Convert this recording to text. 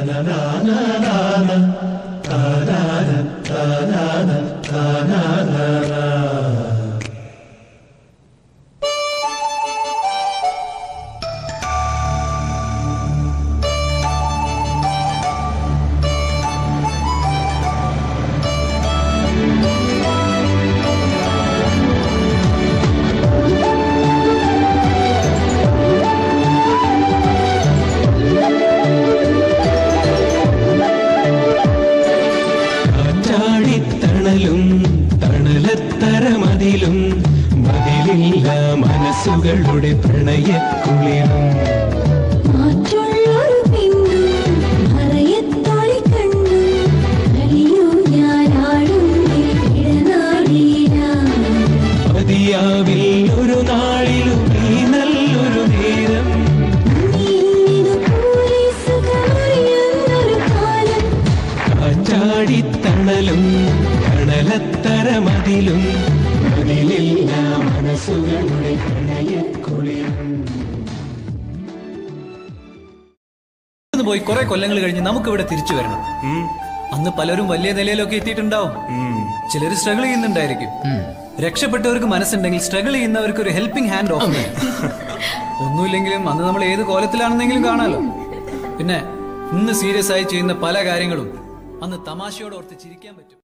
കാറ്റാടിത്തണലും തണലത്തരമതിലും മതിലില്ല മനസ്സുകളുടെ പ്രണയക്കുളിരും മാറ്റുള്ളൊരു പെണ്ണും മറയത്തൊളി കണ്ണും അലിയൂ ഞാനാടുന്നേ ഇടനാടീരാ മതിയാവിൽ ഒരു നാളിലും ഈ നല്ലൊരു നേരം നിന്നിതു പോലെ സുഖമറിയുന്നൊരു കാലം കാറ്റാടിത്തണലും തണലത്തരമതിലും മതിലില്ല മനസ്സുകളുടെ പ്രണയക്കുളിരും ഇവിടുന്ന് പോയി കുറെ കൊല്ലങ്ങൾ കഴിഞ്ഞ് നമുക്ക് ഇവിടെ തിരിച്ചു വരണം അന്ന് പലരും വലിയ നിലയിലൊക്കെ എത്തിയിട്ടുണ്ടാവും ചിലർ സ്ട്രഗിൾ ചെയ്യുന്നുണ്ടായിരിക്കും രക്ഷപ്പെട്ടവർക്ക് മനസ്സുണ്ടെങ്കിൽ സ്ട്രഗിൾ ചെയ്യുന്നവർക്ക് ഒരു ഹെൽപ്പിംഗ് ഹാൻഡ് ഓഫ് ഒന്നുമില്ലെങ്കിലും അന്ന് നമ്മൾ ഏത് കോലത്തിലാണെന്നെങ്കിലും കാണാലോ പിന്നെ ഇന്ന് സീരിയസ് ആയി ചെയ്യുന്ന പല കാര്യങ്ങളും അന്ന് തമാശയോട് ഓർത്ത് ചിരിക്കാൻ പറ്റും